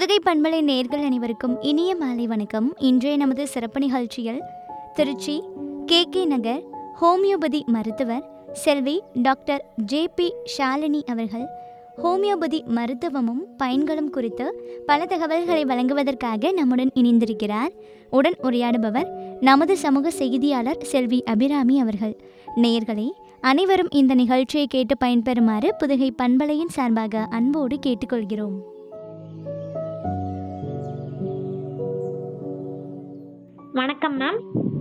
புதுகை பண்பலை நேர்கள் அனைவருக்கும் இனிய மாலை வணக்கம் இன்றைய நமது சிறப்பு நிகழ்ச்சியில் Trichy K K Nagar homeopathy மருத்துவர் செல்வி டாக்டர் ஜே பி ஷாலினி அவர்கள் ஹோமியோபதி மருத்துவமும் பயன்களும் குறித்து பல தகவல்களை வழங்குவதற்காக நம்முடன் இணைந்திருக்கிறார் உடன் உரையாடுபவர் நமது சமூக செய்தியாளர் செல்வி அபிராமி அவர்கள் நேயர்களே அனைவரும் இந்த நிகழ்ச்சியை கேட்டு பயன்பெறுமாறு புதுகை பண்பலையின் சார்பாக அன்போடு கேட்டுக்கொள்கிறோம் வணக்கம் மேம்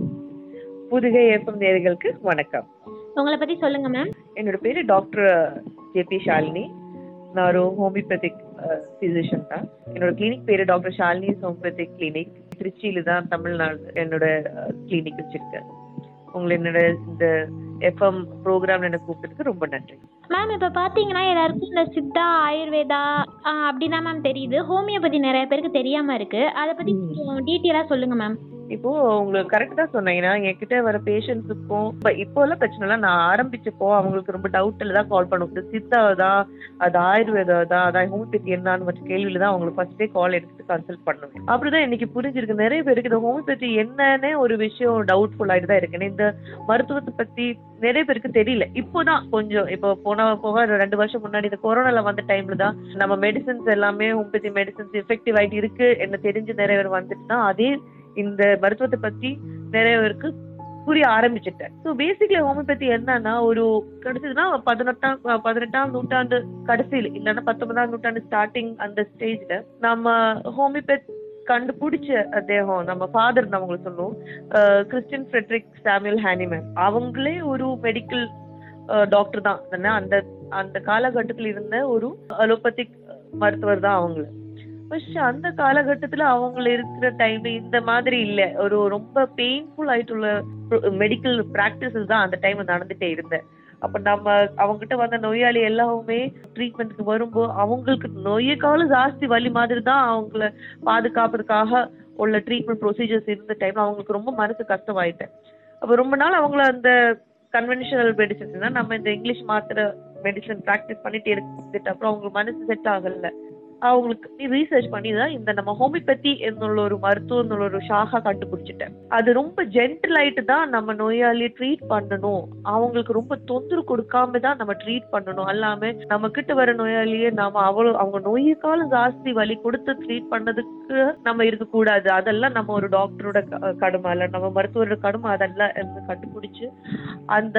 புதுகை எஃப்எம் நேயர்களுக்கு வணக்கம் உங்களை பத்தி சொல்லுங்க மேம் என்னோட பேரு டாக்டர் ஜேபி ஷாலினி நான் ஒரு ஹோமியோபதிக் ஃபிசிஷியன் தான் என்னோட கிளினிக் பேரு டாக்டர் ஷாலினி ஹோமியோபதிக் கிளினிக் திருச்சியில தான் தமிழ்நாடு என்னோட கிளினிக் வச்சிருக்கேன் உங்களை என்னோட இந்த எஃப்எம் ப்ரோக்ராம் எனக்கு கூப்பிட்டதுக்கு ரொம்ப நன்றி மேம் இப்போ பார்த்தீங்கன்னா எல்லாருக்கும் இந்த சித்தா ஆயுர்வேதா அப்படின்னா மேம் தெரியுது ஹோமியோபதி நிறைய பேருக்கு தெரியாம இருக்கு அதை பத்தி கொஞ்சம் டீட்டெயிலாக சொல்லுங்க மேம் இப்போ உங்களுக்கு கரெக்ட் தான் சொன்னீங்கன்னா என்கிட்ட வர பேஷண்ட்ஸுக்கும் இப்போ இப்போ எல்லாம் பிரச்சனை இல்லை நான் ஆரம்பிச்சப்போ அவங்களுக்கு ரொம்ப டவுட்ல தான் கால் பண்ணும் இது சித்தாதா அது ஆயுர்வேதாதா அதான் ஹோமியோபதி என்னன்னு மற்ற கேள்வியில தான் அவங்களுக்கு ஃபர்ஸ்டே கால் எடுத்து கன்சல்ட் பண்ணுவேன் அப்படிதான் இன்னைக்கு புரிஞ்சிருக்கு நிறைய பேருக்கு இந்த ஹோமியோபதி என்னன்னு ஒரு விஷயம் டவுட்ஃபுல் ஆயிட்டு தான் இருக்கு இந்த மருத்துவத்தை பத்தி நிறைய பேருக்கு தெரியல இப்போதான் கொஞ்சம் இப்போ போன போக ரெண்டு வருஷம் முன்னாடி இந்த கொரோனால வந்த டைம்ல தான் நம்ம மெடிசன்ஸ் எல்லாமே ஹோமியோபதி மெடிசன்ஸ் எஃபெக்டிவ் ஆயிட்டு இருக்கு என்ன தெரிஞ்சு நிறைய பேர் வந்துட்டு தான் அதே இந்த மருத்துவத்தை பத்தி நிறைய பேருக்கு புரிய ஆரம்பிச்சிட்டேன் ஸோ பேசிக்லி ஹோமியோபதி என்னன்னா ஒரு கிடைச்சதுன்னா பதினெட்டாம் பதினெட்டாம் நூற்றாண்டு கடைசியில் இல்லைன்னா பத்தொன்பதாம் நூற்றாண்டு ஸ்டார்டிங் அந்த ஸ்டேஜ்ல நம்ம ஹோமியோபதி கண்டுபிடிச்ச தேகம் நம்ம ஃபாதர் நம்ம உங்களுக்கு சொல்லுவோம் கிறிஸ்டின் ஃப்ரெட்ரிக் சாமுவல் ஹானிமேன் அவங்களே ஒரு மெடிக்கல் டாக்டர் தான் தானே அந்த அந்த காலகட்டத்தில் இருந்த ஒரு அலோபதிக் மருத்துவர் தான் அவங்கள ஃபர்ஸ்ட் அந்த காலகட்டத்துல அவங்க இருக்கிற டைம் இந்த மாதிரி இல்ல ஒரு ரொம்ப பெயின்ஃபுல் ஆயிட்டுள்ள மெடிக்கல் பிராக்டிசஸ் தான் அந்த டைம் நடந்துட்டே இருந்தேன் அப்ப நம்ம அவங்ககிட்ட வந்த நோயாளி எல்லாமே ட்ரீட்மெண்ட்க்கு வரும்போது அவங்களுக்கு நோயை காலம் ஜாஸ்தி வலி மாதிரி தான் அவங்கள பாதுகாப்பதுக்காக உள்ள ட்ரீட்மெண்ட் ப்ரொசீஜர்ஸ் இருந்த டைம்ல அவங்களுக்கு ரொம்ப மனசு கஷ்டமாயிட்டேன் அப்ப ரொம்ப நாள் அவங்கள அந்த கன்வென்ஷனல் மெடிசன்ஸ் தான் நம்ம இந்த இங்கிலீஷ் மாத்திரை மெடிசன் ப்ராக்டிஸ் பண்ணிட்டு இருந்துட்டு அப்புறம் அவங்களுக்கு மனசு செட் ஆகல அவங்களுக்கு ரீசர்ச் பண்ணி தான் இந்த நம்ம ஹோமியோபதி என்னுள்ள ஒரு மருத்துவம் என்னுள்ள ஒரு ஷாகா கண்டுபிடிச்சிட்டேன் அது ரொம்ப ஜென்டில் ஆயிட்டு தான் நம்ம நோயாளியை ட்ரீட் பண்ணணும் அவங்களுக்கு ரொம்ப தொந்தரவு கொடுக்காம தான் நம்ம ட்ரீட் பண்ணணும் அல்லாம நம்ம கிட்ட வர நோயாளியே நாம அவ்வளவு அவங்க நோய்க்காலம் ஜாஸ்தி வலி கொடுத்து ட்ரீட் பண்ணதுக்கு நம்ம இருக்கக்கூடாது அதெல்லாம் நம்ம ஒரு டாக்டரோட கடமை இல்ல நம்ம மருத்துவரோட கடமை அதெல்லாம் கண்டுபிடிச்சு அந்த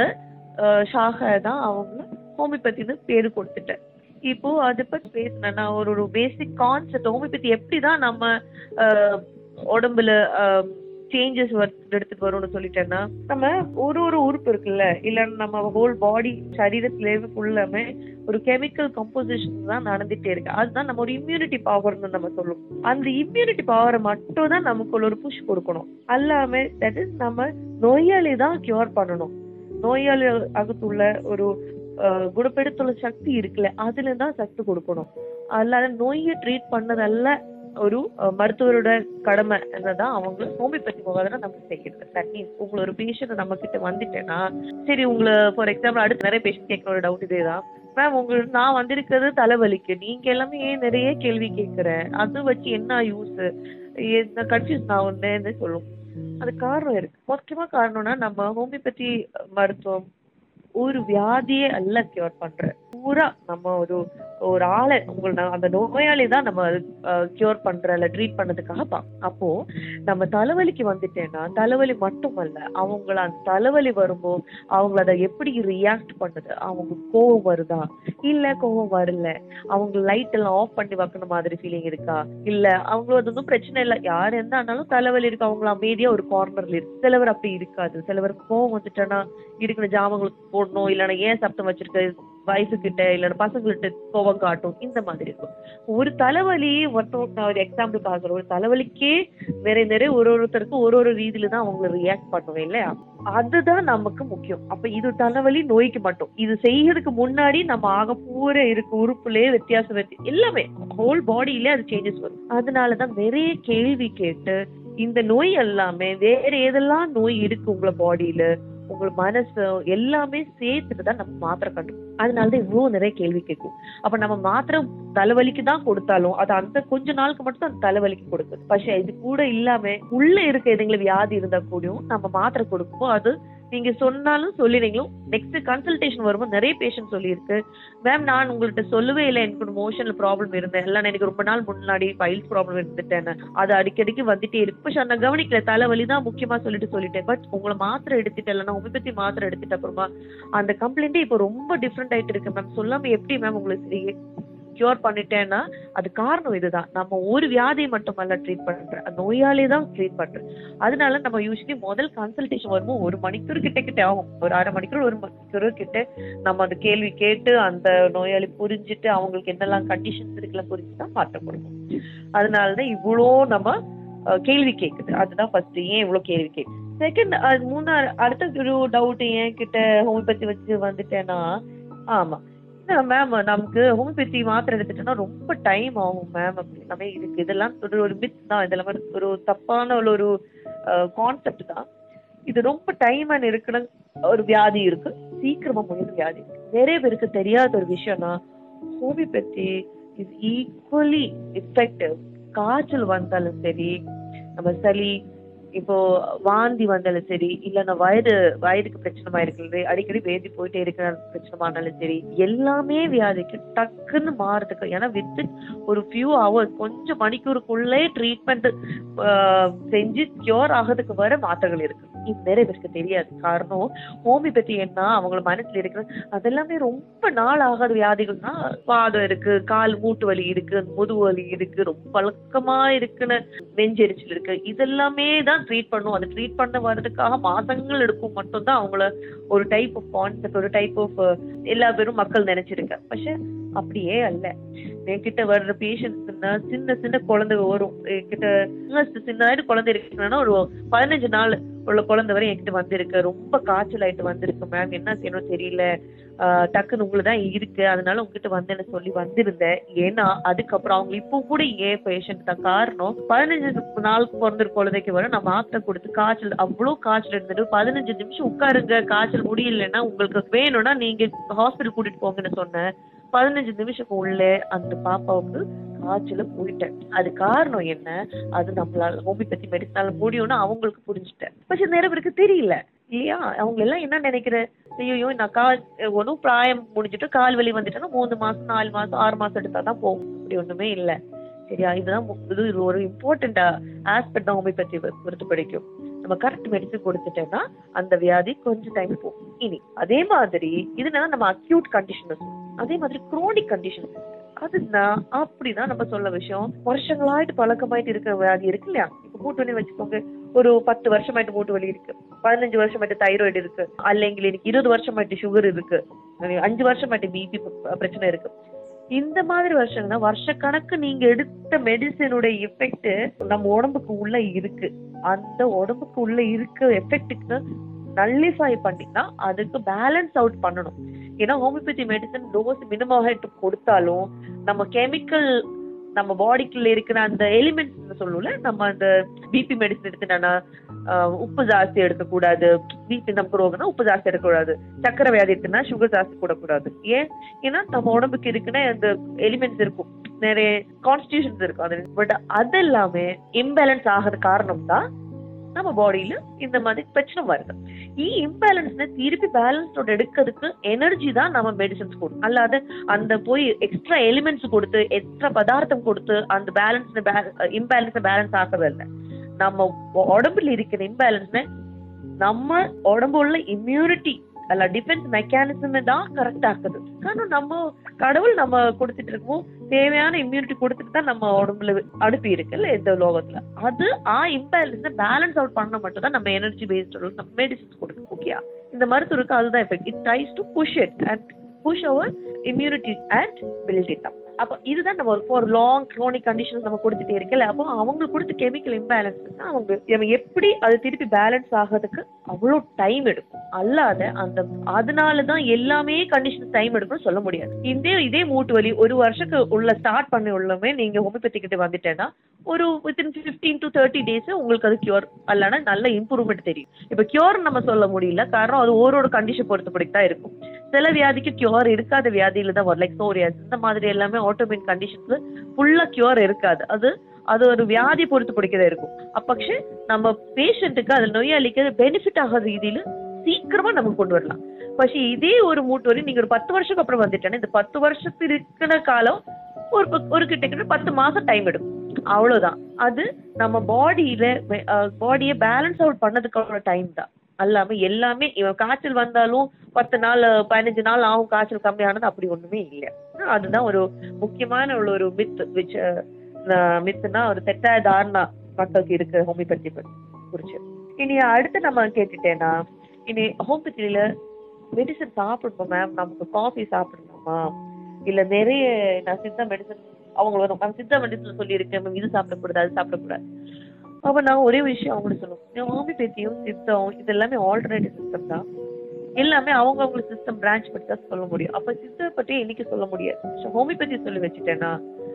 ஷாகை தான் அவங்க ஹோமியோபதினு பேரு கொடுத்துட்டேன் இப்போ அதை பத்தி பேசினேன்னா ஒரு ஒரு பேசிக் கான்செப்ட் ஹோமியோபதி எப்படிதான் நம்ம உடம்புல சேஞ்சஸ் எடுத்துட்டு வரும்னு சொல்லிட்டேன்னா நம்ம ஒரு ஒரு உறுப்பு இருக்குல்ல இல்ல நம்ம ஹோல் பாடி சரீரத்துல ஃபுல்லாமே ஒரு கெமிக்கல் கம்போசிஷன் தான் நடந்துட்டே இருக்கு அதுதான் நம்ம ஒரு இம்யூனிட்டி பவர்னு நம்ம சொல்லுவோம் அந்த இம்யூனிட்டி பவரை மட்டும் தான் நமக்குள்ள ஒரு புஷ் கொடுக்கணும் அல்லாம தட் இஸ் நம்ம நோயாளி தான் கியூர் பண்ணணும் நோயாளி அகத்துள்ள ஒரு குணப்படுத்துள்ள சக்தி இருக்குல்ல அதுல தான் சக்தி கொடுக்கணும் அல்லாத நோயை ட்ரீட் பண்ணதல்ல ஒரு மருத்துவரோட கடமை என்னதான் அவங்க ஹோமியோபதி முகாதாரம் நம்ம செய்யறது தட் மீன்ஸ் உங்களை ஒரு பேஷண்ட் நம்ம கிட்ட வந்துட்டேன்னா சரி உங்களை ஃபார் எக்ஸாம்பிள் அடுத்து நிறைய பேஷண்ட் கேட்கற டவுட் இதேதான் மேம் உங்களுக்கு நான் வந்திருக்கிறது தலைவலிக்கு நீங்க எல்லாமே ஏன் நிறைய கேள்வி கேட்கிறேன் அது வச்சு என்ன யூஸ் கன்ஃபியூஸ் நான் ஒன்னு சொல்லும் அது காரணம் இருக்கு முக்கியமா காரணம்னா நம்ம ஹோமியோபதி மருத்துவம் ஒரு வியாதியே அல்ல கியூர் பண்ற பூரா நம்ம ஒரு ஒரு ஆளை உங்களை அந்த நோயாளி தான் நம்ம கியூர் பண்ற இல்ல ட்ரீட் பண்ணதுக்காக பா அப்போ நம்ம தலைவலிக்கு வந்துட்டேன்னா தலைவலி மட்டுமல்ல அவங்கள அந்த தலைவலி வரும்போது அவங்கள அதை எப்படி ரியாக்ட் பண்ணுது அவங்க கோவம் வருதா இல்ல கோவம் வரல அவங்க லைட் எல்லாம் ஆஃப் பண்ணி வைக்கணும் மாதிரி ஃபீலிங் இருக்கா இல்ல அவங்களுக்கு அது ஒன்றும் பிரச்சனை இல்லை யார் எந்த ஆனாலும் தலைவலி இருக்கு அவங்க அமைதியா ஒரு கார்னர்ல இருக்கு சிலவர் அப்படி இருக்காது சிலவர் கோவம் வந்துட்டேன்னா இருக்கிற ஜாமங்களுக்கு போடணும் இல்லைன்னா ஏன் சப்தம் வச்சிருக்க வயசு கிட்ட இல்லைன்னா பசங்கள்கிட்ட கோவம் காட்டும் இந்த மாதிரி இருக்கும் ஒரு தலைவலி ஒருத்தவங்க நான் ஒரு எக்ஸாம்பிள் பாக்குறேன் ஒரு தலைவலிக்கே நிறைய நிறைய ஒரு ஒருத்தருக்கு ஒரு ஒரு ரீதியில தான் அவங்க ரியாக்ட் பண்ணுவேன் இல்லையா அதுதான் நமக்கு முக்கியம் அப்ப இது தலைவலி நோய்க்கு மட்டும் இது செய்யறதுக்கு முன்னாடி நம்ம ஆக பூரா இருக்க உறுப்புலயே வித்தியாசம் வருது எல்லாமே ஹோல் பாடியிலே அது சேஞ்சஸ் வரும் அதனாலதான் நிறைய கேள்வி கேட்டு இந்த நோய் எல்லாமே வேற எதெல்லாம் நோய் இருக்கு உங்கள பாடியில உங்கள் மனசு எல்லாமே சேர்த்துட்டு தான் நம்ம மாத்திரை கண்டு அதனாலதான் இவ்வளவு நிறைய கேள்வி கேட்கும் அப்ப நம்ம மாத்திரை தலைவலிக்கு தான் கொடுத்தாலும் அது அந்த கொஞ்ச நாளுக்கு மட்டும் தான் அந்த தலைவலிக்கு கொடுக்குது പക്ഷെ இது கூட இல்லாம உள்ள இருக்க எதுங்களை வியாதி இருந்தா கூடயும் நம்ம மாத்திரை கொடுக்கும்போது அது நீங்க சொன்னாலும் சொல்லிடுறீங்களும் நெக்ஸ்ட் கன்சல்டேஷன் வரும்போது நிறைய பேஷண்ட் சொல்லியிருக்கு மேம் நான் உங்கள்கிட்ட சொல்லவே இல்லை எனக்கு மோஷன்ல ப்ராப்ளம் இருந்தேன் எல்லாம் எனக்கு ரொம்ப நாள் முன்னாடி பைல்ஸ் ப்ராப்ளம் இருந்துட்டேன் அது அடிக்கடிக்கு வந்துட்டே இருக்கு പക്ഷെ நான் கவனிக்கல தலைவலி தான் முக்கியமா சொல்லிட்டு சொல்லிட்டேன் பட் உங்களை மாத்திரை எடுத்துட்டு இல்லைன்னா ஹோமியோபதி மாத்திரை எடுத்துட்டு அப்புறமா அந்த கம்ப்ளைண்டே இப்போ ரொம்ப டிஃப்ரெண்ட் ஆயிட்டு இருக்கு மேம் சொல்லாம எப்படி மேம் உங்களுக்கு சரி கியூர் பண்ணிட்டேன்னா அது காரணம் இதுதான் நம்ம ஒரு வியாதியை மட்டுமல்ல ட்ரீட் பண்றேன் அந்த நோயாளியை தான் ட்ரீட் பண்றேன் அதனால நம்ம யூஸ்வலி முதல் கன்சல்டேஷன் வரும்போது ஒரு மணிக்கூர் கிட்ட கிட்ட ஆகும் ஒரு அரை மணிக்கூர் ஒரு மணிக்கூர் கிட்ட நம்ம அந்த கேள்வி கேட்டு அந்த நோயாளி புரிஞ்சுட்டு அவங்களுக்கு என்னெல்லாம் கண்டிஷன்ஸ் இருக்குல்ல புரிஞ்சு தான் மாற்றம் கொடுக்கும் அதனாலதான் இவ்வளோ நம்ம அஹ், கேள்வி கேக்குது அதுதான் ஃபர்ஸ்ட் ஏன் இவ்வளவு கேள்வி கேக்குது செகண்ட் அது மூணாறு அடுத்த ஒரு டவுட் ஏன் கிட்ட ஹோமியோபதி வச்சு வந்துட்டேன்னா ஆமா மேம் நமக்கு ஹோமியோபதி மாத்திரை எடுத்துட்டோம்னா ரொம்ப டைம் ஆகும் மேம் அப்படி எல்லாமே இருக்கு இதெல்லாம் ஒரு ஒரு மித் தான் இதெல்லாம் ஒரு- ஒரு தப்பான ஒரு ஒரு கான்செப்ட் தான் இது ரொம்ப டைம் அண்ட் இருக்கிற ஒரு வியாதி இருக்கு சீக்கிரமா முடியும் வியாதி இருக்கு. நிறைய பேருக்கு தெரியாத ஒரு விஷயம்னா ஹோமியோபதி இஸ் ஈக்குவலி எஃபெக்டிவ் காய்ச்சல் வந்தாலும் சரி நம்ம சளி இப்போ வாந்தி வந்தாலும் சரி இல்லைன்னா வயது வயதுக்கு பிரச்சனை இருக்கிறது அடிக்கடி வேதி போயிட்டே இருக்கிற பிரச்சனைமானாலும் சரி எல்லாமே வியாதிக்கு டக்குன்னு மாறுறதுக்கு ஏன்னா வித் ஒரு ஃபியூ ஹவர்ஸ் கொஞ்சம் மணிக்கூருக்குள்ளே ட்ரீட்மெண்ட் செஞ்சு கியூர் ஆகிறதுக்கு வர மாத்திரைகள் இருக்கு இது நிறைய பேருக்கு தெரியாது காரணம் ஹோமியோபதி என்ன அவங்கள மனசுல இருக்கிற அதெல்லாமே ரொம்ப நாள் ஆகாத வியாதிகள்னா வாதம் இருக்கு கால் மூட்டு வலி இருக்கு முதுகு வலி இருக்கு ரொம்ப பழக்கமா இருக்குன்னு நெஞ்செரிச்சல் இருக்கு இதெல்லாமே தான் ட்ரீட் பண்ணும் அதை ட்ரீட் பண்ண வர்றதுக்காக மாசங்கள் எடுக்கும் மட்டும்தான் அவங்கள ஒரு டைப் ஆஃப் கான்செப்ட் ஒரு டைப் ஆஃப் எல்லா பேரும் மக்கள் நினைச்சிருக்க പക്ഷെ அப்படியே அல்ல என்கிட்ட வர்ற பேஷண்ட்ஸ்னா சின்ன சின்ன குழந்தை வரும் என்கிட்ட சின்னதாയിട്ട് குழந்தை இருக்குன்னா ஒரு பதினஞ்சு நாள் உள்ள குழந்தை வரை என்கிட்ட வந்திருக்கு ரொம்ப காய்ச்சல் ஆயிட்டு வந்திருக்கு மேம் என்ன செய்யணும் தெரியல ஆஹ் டக்குன்னு உங்களுக்கு தான் இருக்கு அதனால உங்ககிட்ட வந்தேன்னு சொல்லி வந்திருந்தேன் ஏன்னா அதுக்கப்புறம் அவங்க இப்போ கூட ஏன் பேஷண்ட் தான் காரணம் பதினஞ்சு நாளுக்கு பிறந்த குழந்தைக்கு வர நான் மாத்திரை கொடுத்து காய்ச்சல் அவ்வளவு காய்ச்சல் இருந்துட்டு பதினஞ்சு நிமிஷம் உட்காருங்க காய்ச்சல் முடியலன்னா உங்களுக்கு வேணும்னா நீங்க ஹாஸ்பிட்டல் கூட்டிட்டு போங்கன்னு சொன்னேன் பதினஞ்சு நிமிஷம் உள்ளே அந்த பாப்பாவுக்கு காய்ச்சல போயிட்டேன் அது காரணம் என்ன அது நம்மளால ஹோமியோபதி மெடிசனால முடியும்னு அவங்களுக்கு புரிஞ்சுட்டேன் പക്ഷെ நிறைய பேருக்கு தெரியல இல்லையா அவங்க எல்லாம் என்ன நினைக்கிற ஐயோ நான் கால் ஒன்றும் பிராயம் முடிஞ்சிட்டு கால் வலி வந்துட்டேன்னா மூணு மாசம் நாலு மாசம் ஆறு மாசம் எடுத்தாதான் போகும் அப்படி ஒண்ணுமே இல்ல சரியா இதுதான் மு- இது ஒரு இம்பார்ட்டன்ட் ஆஸ்பெக்ட் தான் ஹோமியோபதி பொறுத்து படிக்கும் நம்ம கரெக்ட் மெடிசன் கொடுத்துட்டோம்னா அந்த வியாதி கொஞ்சம் டைம் போகும் இனி அதே மாதிரி இது என்னன்னா நம்ம அக்யூட் கண்டிஷன் அதே மாதிரி குரோனிக் கண்டிஷன் அதுனா அப்படிதான் நம்ம சொல்ல விஷயம் வருஷங்களாயிட்டு பழக்கமாயிட்டு இருக்கிற வியாதி இருக்கு இல்லையா இப்ப மூட்டு வலி வச்சுக்கோங்க ஒரு பத்து வருஷமாயிட்டு மூட்டு வலி இருக்கு பதினஞ்சு வருஷமாயிட்டு தைராய்டு இருக்கு அல்லைங்க எனக்கு இருபது வருஷமாயிட்டு சுகர் இருக்கு அஞ்சு வருஷமாயிட்டு பிபி பிரச்சனை இருக்கு இந்த மாதிரி வருஷங்கள்னா வருஷக்கணக்கு நீங்க எடுத்த மெடிசனுடைய எஃபெக்ட் நம்ம உடம்புக்கு உள்ள இருக்கு அந்த உடம்புக்கு உள்ள இருக்க எஃபெக்ட்டுக்கு நல்லிஃபை பண்ணினா அதுக்கு பேலன்ஸ் அவுட் பண்ணணும் ஏன்னா ஹோமியோபதி மெடிசன் டோஸ் மினிமம் கொடுத்தாலும் நம்ம கெமிக்கல் நம்ம பாடிக்குள்ள இருக்கிற அந்த எலிமெண்ட்ஸ் சொல்லுவோம்ல நம்ம அந்த பிபி மெடிசன் எடுத்துட்டோம்னா ஆஹ் உப்பு ஜாஸ்தி எடுக்கக்கூடாது பிபி நமக்கு ரோகம்னா உப்பு ஜாஸ்தி எடுக்கக்கூடாது சக்கரை வியாதி எடுத்துனா சுகர் ஜாஸ்தி போடக்கூடாது ஏன் ஏன்னா நம்ம உடம்புக்கு இருக்குன்னா அந்த எலிமெண்ட்ஸ் இருக்கும் நிறைய கான்ஸ்டியூஷன்ஸ் இருக்கும் அது பட் அது எல்லாமே இம்பேலன்ஸ் ஆகிறது காரணம் தான் நம்ம பாடியில இந்த மாதிரி பிரச்சனை வருது ഈ ഇംബാലൻസിനെ തിരുപ്പി ബാലൻസോട് എടുக்கிறதுக்கு எனர்ஜி தான் நம்ம மெடிசன்ஸ் கொடுக்கும் அல்லாத அந்த போய் எக்ஸ்ட்ரா எலிமெண்ட்ஸ் கொடுத்து எக்ஸ்ட்ரா பதார்த்தம் கொடுத்து அந்த பேலன்ஸ் இம்பேலன்ஸ் பேலன்ஸ் ஆக்குறதில்ல நம்ம உடம்புல இருக்கிற இம்பேலன்ஸ் நம்ம உடம்பு உள்ள இம்யூனிட்டி அல்ல டிஃபென்ஸ் மெக்கானிசம் தான் கரெக்ட் ஆக்குது காரணம் நம்ம கடவுள் நம்ம கொடுத்துட்டு இருக்கோம் தேவையான இம்யூனிட்டி கொடுத்துட்டு தான் நம்ம உடம்புல அனுப்பி இருக்குல்ல இந்த லோகத்துல அது ஆ இம்பேலன்ஸ் பேலன்ஸ் அவுட் பண்ண மட்டும் தான் நம்ம எனர்ஜி பேஸ்ட் நம்ம மெடிசின்ஸ் கொடுக்கும் ஓகே இந்த மருத்துவருக்கு அதுதான் effect it tries to push it and push அவர் immunity and build it up அப்போ இதுதான் நம்ம ஒரு லாங் க்ரோனிக் கண்டிஷன்ஸ் நம்ம கொடுத்துட்டே இருக்கல அப்போ அவங்க கொடுத்த கெமிக்கல் இம்பேலன்ஸ் அவங்க நம்ம எப்படி அது திருப்பி பேலன்ஸ் ஆகிறதுக்கு அவ்வளோ டைம் எடுக்கும் அல்லாத அந்த அதனால தான் எல்லாமே கண்டிஷன் டைம் எடுக்கும்னு சொல்ல முடியாது இதே இதே மூட்டு வலி ஒரு வருஷத்துக்கு உள்ள ஸ்டார்ட் பண்ணி உள்ளமே நீங்க ஹோமியோபதி கிட்ட வந்துட்டேன்னா ஒரு within fifteen to thirty days உங்களுக்கு அது கியூர் அல்லனா நல்ல இம்ப்ரூவ்மெண்ட் தெரியும் இப்போ கியூர் நம்ம சொல்ல முடியல காரணம் அது ஒரு கண்டிஷன் பொறுத்தபடி தான் இருக்கும் சில வியாதிக்கு கியூர் இருக்காத வியாதியில தான் வரும் லைக் சோரியாஸ் இந்த மாதிரி எல்லாமே ஆட்டோமின் கண்டிஷன்ஸ் ஃபுல்லா கியூர் இருக்காது அது அது ஒரு வியாதி பொறுத்து பிடிக்கதா இருக்கும் அப்ப പക്ഷെ நம்ம பேஷண்ட்டுக்கு அது நோயாளிக்கு பெனிஃபிட் ஆகாத ரீதியில சீக்கிரமா நம்ம கொண்டு வரலாம் പക്ഷെ இதே ஒரு மூட்டு வலி நீங்க ஒரு பத்து வருஷத்துக்கு அப்புறம் வந்துட்டேன்னா இந்த பத்து வருஷத்துக்கு இருக்கிற காலம் ஒரு ப- ஒரு கிட்ட கிட்ட பத்து மாசம் டைம் எடுக்கும் அவ்வளவுதான் அது நம்ம பாடியில பாடியை பேலன்ஸ் அவுட் பண்ணதுக்கான டைம் தான் அல்லாம எல்லாமே இவன் காய்ச்சல் வந்தாலும் பத்து நாள் பதினஞ்சு நாள் ஆகும் காய்ச்சல் கம்மியானது அப்படி ஒண்ணுமே இல்லை அதுதான் ஒரு முக்கியமான உள்ள ஒரு மித் விச் மித்துனா ஒரு தெட்டாய தாரணா மக்களுக்கு இருக்கு ஹோமியோபதி குறிச்சு இனி அடுத்து நம்ம கேட்டுட்டேன்னா இனி ஹோமியோபதியில மெடிசன் சாப்பிடணும் மேம் நமக்கு காஃபி சாப்பிடணுமா இல்ல நிறைய நான் சித்தா மெடிசன் அவங்க வரும் மேம் சித்தா மெடிசன் சொல்லியிருக்கேன் மேம் இது சாப்பிடக்கூடாது அது சாப்பிடக்கூடாது அப்ப நான் ஒரே விஷயம் அவங்களுக்கு சொல்லணும் ஹோமியோபதியும் சித்தம் இது எல்லாமே ஆல்டர்னேட்டிவ் சிஸ்டம் தான் எல்லாமே அவங்க அவங்க சிஸ்டம் பிரான்ச் பத்தி தான் சொல்ல முடியும் அப்ப சித்த பத்தி இன்னைக்கு சொல்ல முடியாது ஹோமியோபதி சொல்லி வச்சுட்டேன்னா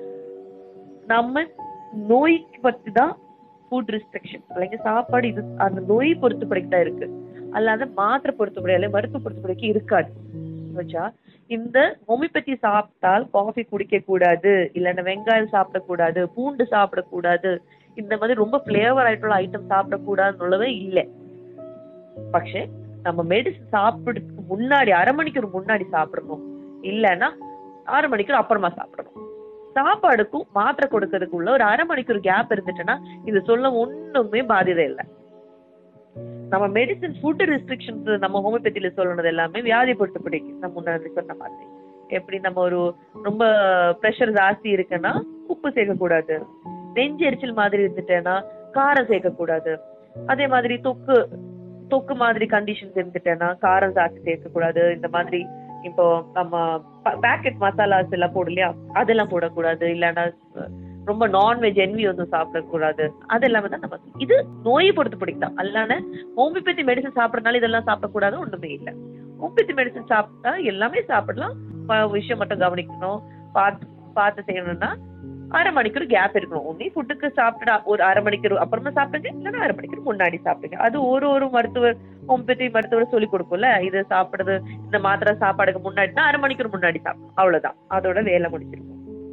நம்ம நோய்க்கு பத்தி தான் ஃபுட் ரெஸ்ட்ரிக்ஷன் அல்லங்க சாப்பாடு இது அந்த நோய் பொறுத்தபடிக்கு தான் இருக்கு அல்லாத மாத்திரை பொறுத்தபடி அல்ல மருத்துவ பொறுத்தபடிக்கு இருக்காது வச்சா இந்த ஹோமியோபதி சாப்பிட்டால் காஃபி குடிக்க கூடாது இல்லைன்னா வெங்காயம் சாப்பிடக்கூடாது பூண்டு சாப்பிடக்கூடாது இந்த மாதிரி ரொம்ப ஃபிளேவர் ஆയിട്ടുള്ള ஐட்டம் சாப்பிடக்கூடாதுன்னுள்ளவே இல்லை പക്ഷേ நம்ம மெடிசன் சாப்பிடுறதுக்கு முன்னாடி அரை மணிக்கூர் முன்னாடி சாப்பிடணும் இல்லைன்னா ஆறு மணிக்கூர் அப்புறமா சாப்பிடணும் சாப்பாடுக்கும் மாத்திரை கொடுக்கறதுக்குள்ள ஒரு அரை மணிக்கூர் கேப் இருந்துச்சுன்னா இது சொல்ல ஒண்ணுமே பாதிதம் இல்லை நம்ம மெடிசன் ஃபுட் ரெஸ்ட்ரிக்ஷன்ஸ் நம்ம ஹோமியோபதியில சொல்லணுது எல்லாமே வியாதி பொறுத்து பிடிக்கும் நம்ம முன்னாடி சொன்ன மாதிரி எப்படி நம்ம ஒரு ரொம்ப ப்ரெஷர் ஜாஸ்தி இருக்குன்னா உப்பு சேர்க்கக்கூடாது நெஞ்சு எரிச்சல் மாதிரி இருந்துட்டேன்னா காரம் சேர்க்கக்கூடாது அதே மாதிரி தொக்கு தொக்கு மாதிரி கண்டிஷன்ஸ் இருந்துட்டேன்னா காரம் ஜாஸ்தி சேர்க்கக்கூடாது இந்த மாதிரி இப்போ நம்ம பேக்கெட் மசாலாஸ் எல்லாம் போடும் இல்லையா அதெல்லாம் போடக்கூடாது இல்லைன்னா ரொம்ப நான்வெஜ் என்வி வந்து சாப்பிடக்கூடாது அது எல்லாமே தான் நம்ம இது நோயை பொறுத்து பிடிக்கும் அல்லான ஹோமியோபதி மெடிசன் சாப்பிடறதுனால இதெல்லாம் சாப்பிடக்கூடாது ஒண்ணுமே இல்லை ஹோமியோபதி மெடிசன் சாப்பிட்டா எல்லாமே சாப்பிடலாம் ப- விஷயம் மட்டும் கவனிக்கணும் பார்த்து பார்த்து செய்யணும்னா அரை மணிக்கூர் கேப் இருக்கணும் ஒன்னே ஃபுட்டுக்கு சாப்பிட்டா ஒரு அரை மணிக்கூர் அப்புறமா சாப்பிடுங்க இல்லைன்னா அரை மணிக்கூர் முன்னாடி சாப்பிடுங்க அது ஒரு ஒரு மருத்துவர் ஹோமியோபதி மருத்துவர் சொல்லி கொடுக்கும்ல இது சாப்பிடுறது இந்த மாத்திரை சாப்பாடுக்கு முன்னாடினா அரை மணிக்கூர் முன்னாடி சாப்பிடும் அவ்வளவுதான் அதோட வேலை முடிச்சிருக்கும்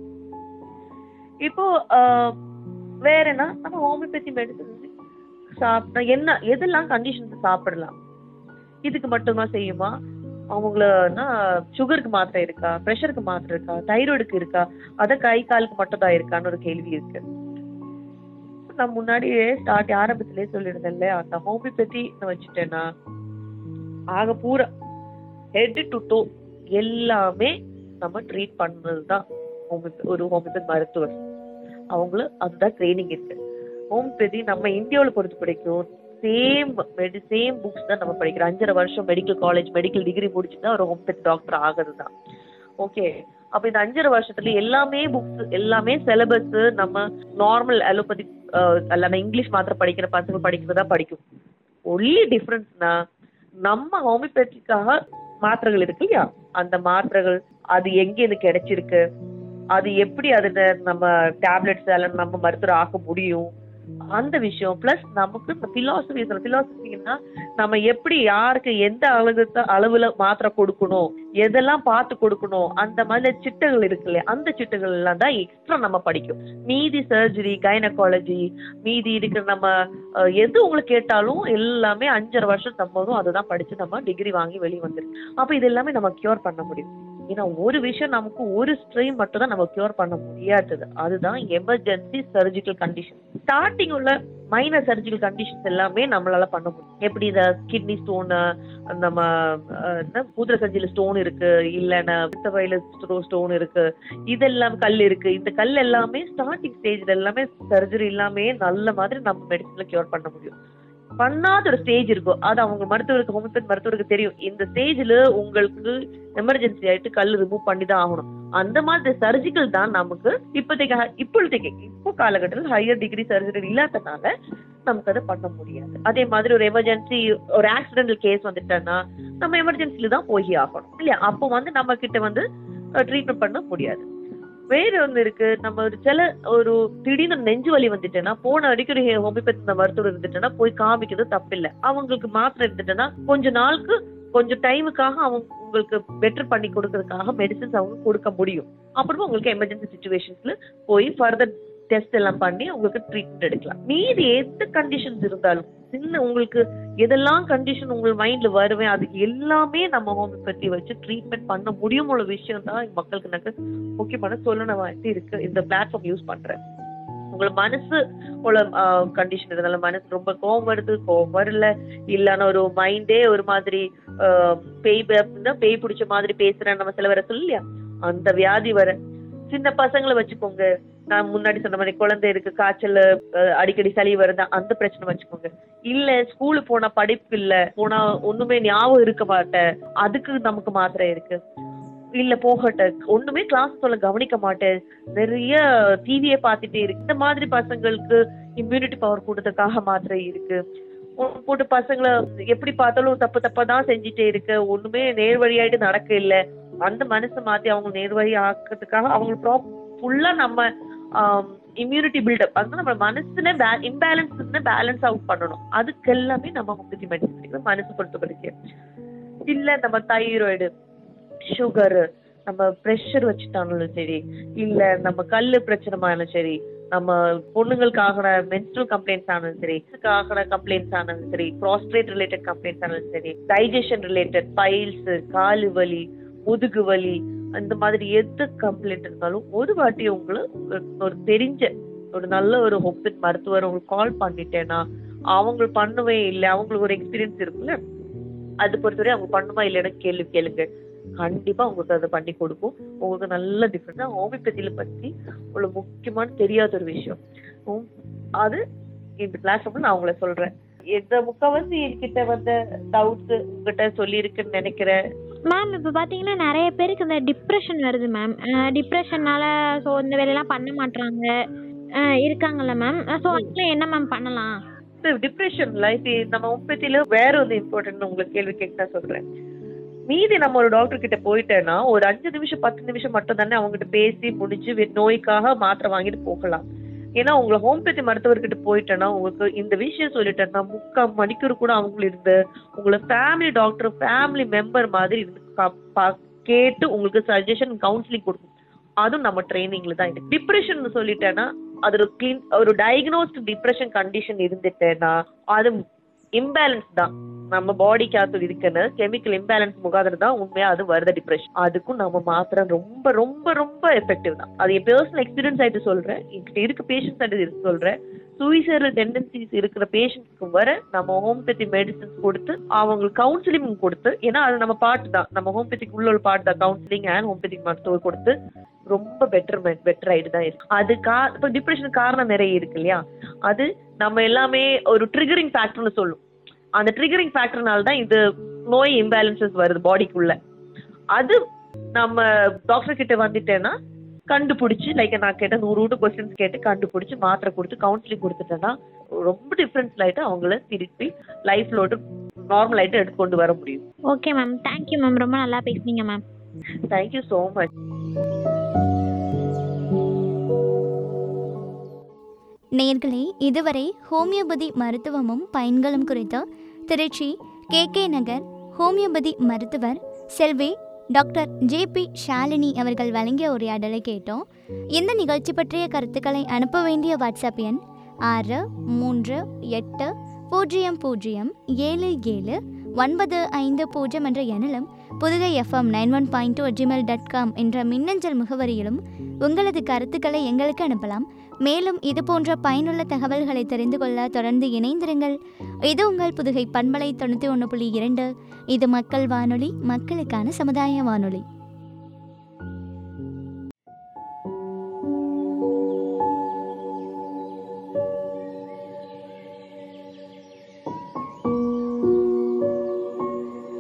இப்போ ஆஹ், வேற என்ன நம்ம ஹோமியோபதி மெடிசன் சாப்பிட்டா என்ன எதெல்லாம் கண்டிஷன்ஸ் சாப்பிடலாம் இதுக்கு மட்டுமா செய்யுமா அவங்களன்னா சுகருக்கு மாத்திரை இருக்கா ப்ரெஷருக்கு மாத்திரை இருக்கா தைராய்டுக்கு இருக்கா அத கை காலுக்கு மட்டும் தான் இருக்கான்னு ஒரு கேள்வி இருக்கு நான் முன்னாடியே ஸ்டார்ட் ஆரம்பத்திலே சொல்லியிருந்தேன்ல அந்த ஹோமியோபதி வச்சுட்டேன்னா ஆக பூரா ஹெட் டு டோ எல்லாமே நம்ம ட்ரீட் பண்ணதுதான் ஹோமியோபதி ஒரு ஹோமியோபதி மருத்துவர் அவங்கள அதுதான் ட்ரைனிங் இருக்கு ஹோமியோபதி நம்ம இந்தியாவுல பொறுத்த பிடிக்கும் சேம் மெடி சேம் புக்ஸ் தான் நம்ம படிக்கிறோம் அஞ்சரை வருஷம் மெடிக்கல் காலேஜ் மெடிக்கல் டிகிரி முடிச்சுட்டு தான் ஒரு ஹோமியோபதி டாக்டர் ஆகுது தான் ஓகே அப்ப இந்த அஞ்சரை வருஷத்துல எல்லாமே புக்ஸ் எல்லாமே சிலபஸ் நம்ம நார்மல் அலோபதி அல்ல இங்கிலீஷ் மாத்திரம் படிக்கிற பசங்க படிக்கிறதா படிக்கும் ஒன்லி டிஃபரன்ஸ்னா நம்ம ஹோமியோபதிக்காக மாத்திரைகள் இருக்கு இல்லையா அந்த மாத்திரைகள் அது எங்க இது கிடைச்சிருக்கு அது எப்படி அதுல நம்ம டேப்லெட்ஸ் எல்லாம் நம்ம மருத்துவர் ஆக்க முடியும் அந்த விஷயம் பிளஸ் நமக்கு பிலாசபி பிலாசபின்னா நம்ம எப்படி யாருக்கு எந்த அளவுக்கு அளவுல மாத்திரை கொடுக்கணும் எதெல்லாம் பார்த்து கொடுக்கணும் அந்த மாதிரி சிட்டுகள் இருக்கு இல்லையா அந்த சிட்டுகள் எல்லாம் தான் எக்ஸ்ட்ரா நம்ம படிக்கும் மீதி சர்ஜரி கைனகாலஜி மீதி இருக்கிற நம்ம அஹ், எது உங்களுக்கு கேட்டாலும் எல்லாமே அஞ்சரை வருஷம் சம்பவம் அதுதான் படிச்சு நம்ம டிகிரி வாங்கி வெளியே வந்துருக்கு அப்ப இது எல்லாமே நம்ம கியூர் பண்ண முடியும் ஏன்னா ஒரு விஷயம் நமக்கு ஒரு ஸ்ட்ரீம் மட்டும் தான் நம்ம கியூர் பண்ண முடியாதது அதுதான் எமர்ஜென்சி சர்ஜிக்கல் கண்டிஷன் ஸ்டார்டிங் உள்ள மைனர் சர்ஜிக்கல் கண்டிஷன்ஸ் எல்லாமே நம்மளால பண்ண முடியும் எப்படி இந்த கிட்னி ஸ்டோன் நம்ம அஹ், என்ன பூத்திர சஞ்சில ஸ்டோன் இருக்கு இல்லைன்னா பித்தவையில ஸ்டோன் இருக்கு இதெல்லாம் கல் இருக்கு இந்த கல் எல்லாமே ஸ்டார்டிங் ஸ்டேஜ்ல எல்லாமே சர்ஜரி எல்லாமே நல்ல மாதிரி நம்ம மெடிசன்ல கியூர் பண்ண முடியும் பண்ணாத ஒரு ஸ்டேஜ் இருக்கும் அது அவங்க மருத்துவருக்கு ஹோமியோபதி மருத்துவருக்கு தெரியும் இந்த ஸ்டேஜ்ல உங்களுக்கு எமர்ஜென்சி ஆயிட்டு கல் ரிமூவ் பண்ணி தான் ஆகணும் அந்த மாதிரி சர்ஜிக்கல் தான் நமக்கு இப்போதைக்கு hi- இப்பொழுதைக்கு இப்போ காலகட்டத்தில் ஹையர் டிகிரி சர்ஜரி இல்லாதனால நமக்கு அதை பண்ண முடியாது அதே மாதிரி ஒரு எமர்ஜென்சி ஒரு ஆக்சிடென்டல் கேஸ் வந்துட்டேன்னா நம்ம எமர்ஜென்சில தான் போய் ஆகணும் இல்லையா அப்போ வந்து நம்ம கிட்ட வந்து ட்ரீட்மெண்ட் பண்ண முடியாது வேற ஒண்ணு இருக்கு நம்ம ஒரு சில ஒரு திடீர்னு நெஞ்சு வலி வந்துட்டேன்னா போன அடிக்கடி ஹோமியோபதி மருத்துவர் இருந்துட்டேன்னா போய் காமிக்கிறது தப்பில்லை அவங்களுக்கு மாத்திரை இருந்துட்டேன்னா கொஞ்ச நாளுக்கு கொஞ்சம் டைமுக்காக அவங்க உங்களுக்கு பெட்டர் பண்ணி கொடுக்கறதுக்காக மெடிசன்ஸ் அவங்க கொடுக்க முடியும் அப்புறமா உங்களுக்கு எமர்ஜென்சி சுச்சுவேஷன்ஸ்ல போய் ஃபர்தர் டெஸ்ட் எல்லாம் பண்ணி உங்களுக்கு ட்ரீட்மெண்ட் எடுக்கலாம் மீதி எந்த கண்டிஷன்ஸ் இருந்தாலும் சின்ன உங்களுக்கு எதெல்லாம் கண்டிஷன் உங்கள் மைண்ட்ல வருவேன் அதுக்கு எல்லாமே நம்ம ஹோமியோபதி வச்சு ட்ரீட்மெண்ட் பண்ண முடியும் உள்ள விஷயம் தான் மக்களுக்கு எனக்கு முக்கியமான சொல்லணும் வாய்ப்பு இருக்கு இந்த பிளாட்ஃபார்ம் யூஸ் பண்றேன் உங்களை மனசு உள்ள கண்டிஷன் இருந்தாலும் மனசு ரொம்ப கோவம் வருது கோவம் வரல இல்லைன்னா ஒரு மைண்டே ஒரு மாதிரி ஆஹ், பேய் ப- பேய் பிடிச்ச மாதிரி பேசுறேன் நம்ம சில வர சொல்லியா அந்த வியாதி வர சின்ன பசங்களை வச்சுக்கோங்க நான் முன்னாடி சொன்ன மாதிரி குழந்தை இருக்கு காய்ச்சல் அஹ், அடிக்கடி சளி வருதா அந்த பிரச்சனை வச்சுக்கோங்க இல்ல ஸ்கூலுக்கு போனா படிப்பு இல்ல போனா ஒண்ணுமே ஞாபகம் இருக்க மாட்டேன் அதுக்கு நமக்கு மாத்திரை இருக்கு இல்ல போகட்ட ஒண்ணுமே கிளாஸ் சொல்ல கவனிக்க மாட்டேன் நிறைய டிவியை பார்த்துட்டே இருக்கு இந்த மாதிரி பசங்களுக்கு இம்யூனிட்டி பவர் கூட்டத்துக்காக மாத்திரை இருக்கு ஒண்ணு போட்டு பசங்களை எப்படி பார்த்தாலும் தப்பு தப்பா தான் செஞ்சுட்டே இருக்கு ஒண்ணுமே நேர்வழியாயிட்டு நடக்க இல்ல அந்த மனசை மாத்தி அவங்க நேர்வழி ஆக்கிறதுக்காக அவங்க ஃபுல்லா நம்ம இம்யூனிட்டி பில்டப் அது நம்ம மனசுல இம்பேலன்ஸ் பேலன்ஸ் அவுட் பண்ணணும் அதுக்கு எல்லாமே நம்ம முப்பத்தி மெடிசன் மனசு பொறுத்தவரைக்கும் இல்ல நம்ம தைராய்டு சுகர் நம்ம ப்ரெஷர் வச்சுட்டாலும் சரி இல்ல நம்ம கல்லு பிரச்சனை ஆனாலும் சரி நம்ம பொண்ணுங்களுக்கு ஆகிற மென்ஸ்ட்ரல் கம்ப்ளைண்ட்ஸ் ஆனாலும் சரி ஆகிற கம்ப்ளைண்ட்ஸ் ஆனாலும் சரி ப்ராஸ்ட்ரேட் ரிலேட்டட் கம்ப்ளைண்ட்ஸ் ஆனாலும் சரி டைஜஷன் ரிலேட்டட் பைல்ஸ் காலு வலி முதுகு வலி அந்த மாதிரி எந்த கம்ப்ளைண்ட் இருந்தாலும் ஒரு வாட்டி உங்களை ஒரு- ஒரு தெரிஞ்ச ஒரு நல்ல ஒரு ஹொப்பின் மருத்துவர் உங்களுக்கு கால் பண்ணிட்டேன்னா அவங்க பண்ணவே இல்லை அவங்களுக்கு ஒரு எக்ஸ்பீரியன்ஸ் இருக்குல்ல அது பொறுத்தவரை அவங்க பண்ணுமா இல்லைன்னா கேள்வி கேளுங்க கண்டிப்பா உங்களுக்கு அதை பண்ணி கொடுக்கும் உங்களுக்கு நல்ல டிஃபரன்ஸ் ஹோமியோபதியில பத்தி ஒரு முக்கியமான தெரியாத ஒரு விஷயம் உம், அது இந்த பிளாட்ஃபார்ம்ல நான் உங்களை சொல்றேன் எந்த முக்காவாசி என்கிட்ட வந்த டவுட்ஸ் உங்ககிட்ட சொல்லியிருக்குன்னு நினைக்கிறேன் மேம் இப்போ பார்த்தீங்கன்னா நிறைய பேருக்கு இந்த டிப்ரெஷன் வருது மேம் டிப்ரெஷன்னால ஸோ இந்த வேலையெல்லாம் பண்ண மாட்றாங்க அஹ் இருக்காங்கல்ல மேம் ஸோ அதுக்குலாம் என்ன மேம் பண்ணலாம் டிப்ரெஷன்ல இப்ப நம்ம ஹோமியோபதியில வேற ஒரு இம்பார்ட்டன்ட் உங்களுக்கு கேள்வி கேட்க நான் சொல்றேன் மீதி நம்ம ஒரு டாக்டர் கிட்ட போயிட்டேன்னா ஒரு அஞ்சு நிமிஷம் பத்து நிமிஷம் மட்டும் தானே அவங்ககிட்ட பேசி முடிஞ்சு வே- நோய்க்காக மாத்திரை வாங்கிட்டு போகலாம் ஏன்னா உங்களை ஹோமியோபதி மருத்துவர்கிட்ட போயிட்டேன்னா உங்களுக்கு இந்த விஷயம் சொல்லிட்டேன்னா முக்கால் மணிக்கூர் கூட அவங்க இருந்து உங்களை ஃபேமிலி டாக்டர் ஃபேமிலி மெம்பர் மாதிரி இருந்து கா- பா- கேட்டு உங்களுக்கு சஜஷன் கவுன்சிலிங் கொடுக்கும் அதுவும் நம்ம ட்ரைனிங்ல தான் இருக்கு டிப்ரெஷன் சொல்லிட்டேன்னா அது ஒரு கிளின் ஒரு டயக்னோஸ்ட் டிப்ரெஷன் கண்டிஷன் இருந்துட்டேன்னா அது இம்பேலன்ஸ் தான் நம்ம பாடிக்கு அது இருக்குன்னு கெமிக்கல் இம்பேலன்ஸ் முகாதிரம் தான் உண்மையா அது வருது டிப்ரெஷன் அதுக்கும் நம்ம மாத்திரை ரொம்ப ரொம்ப ரொம்ப எஃபெக்டிவ் தான் அது என் பர்சனல் எக்ஸ்பீரியன்ஸ் ஆயிட்டு சொல்றேன் என்கிட்ட இருக்க பேஷண்ட்ஸ் ஆயிட்டு இருக்கு சொல்றேன் சூசைடல் டெண்டன்சிஸ் இருக்கிற பேஷண்ட்ஸ்க்கு வர நம்ம ஹோமியோபதி மெடிசன்ஸ் கொடுத்து அவங்களுக்கு கவுன்சிலிங் கொடுத்து ஏன்னா அது நம்ம பாட்டு தான் நம்ம ஹோமியோபதிக்கு உள்ள ஒரு பாட்டு தான் கவுன்சிலிங் அண்ட் ஹோமியோபதிக் மருத்துவர் கொடுத்து ரொம்ப பெட்டர்மெண்ட் பெட்டர் ஆயிட்டு தான் இருக்கு அது கா இப்போ டிப்ரெஷன் காரணம் நிறைய இருக்கு இல்லையா அது நம்ம எல்லாமே ஒரு ட்ரிகரிங் ஃபேக்டர்னு சொல்லும் அந்த ட்ரிகரிங் ஃபேக்டர்னால தான் இது நோய் இம்பேலன்சஸ் வருது பாடிக்குள்ள அது நம்ம டாக்டர் கிட்ட வந்துட்டேன்னா கண்டுபிடிச்சு லைக் நான் கேட்ட நூறு வீட்டு கொஸ்டின்ஸ் கேட்டு கண்டுபிடிச்சு மாத்திரை கொடுத்து கவுன்சிலிங் கொடுத்துட்டேன்னா ரொம்ப டிஃப்ரென்ஸ் ஆயிட்டு அவங்கள திருப்பி லைஃப்லோட நார்மல் ஆயிட்டு எடுத்து கொண்டு வர முடியும் ஓகே மேம் தேங்க்யூ மேம் ரொம்ப நல்லா பேசுனீங்க மேம் தேங்க்யூ ஸோ மச் நேர்களே இதுவரை ஹோமியோபதி மருத்துவமும் பயன்களும் குறித்து Trichy K K Nagar homeopathy மருத்துவர் செல்வி டாக்டர் ஜே பி ஷாலினி அவர்கள் வழங்கிய உரையாடலை கேட்டோம் இந்த நிகழ்ச்சி பற்றிய கருத்துக்களை அனுப்ப வேண்டிய வாட்ஸ்அப் எண் ஆறு மூன்று எட்டு பூஜ்ஜியம் பூஜ்ஜியம் ஏழு ஏழு ஒன்பது ஐந்து பூஜ்ஜியம் என்ற எண்ணிலும் Puthugai FM nine one point two Gmail dot com என்ற மின்னஞ்சல் முகவரியிலும் உங்களது கருத்துக்களை எங்களுக்கு அனுப்பலாம் மேலும் இது போன்ற பயனுள்ள தகவல்களை தெரிந்து கொள்ள தொடர்ந்து இணைந்திருங்கள் இது உங்கள் புதுகை பண்பலை தொண்ணூற்றி ஒன்று புள்ளி இரண்டு இது மக்கள் வானொலி மக்களுக்கான சமுதாய வானொலி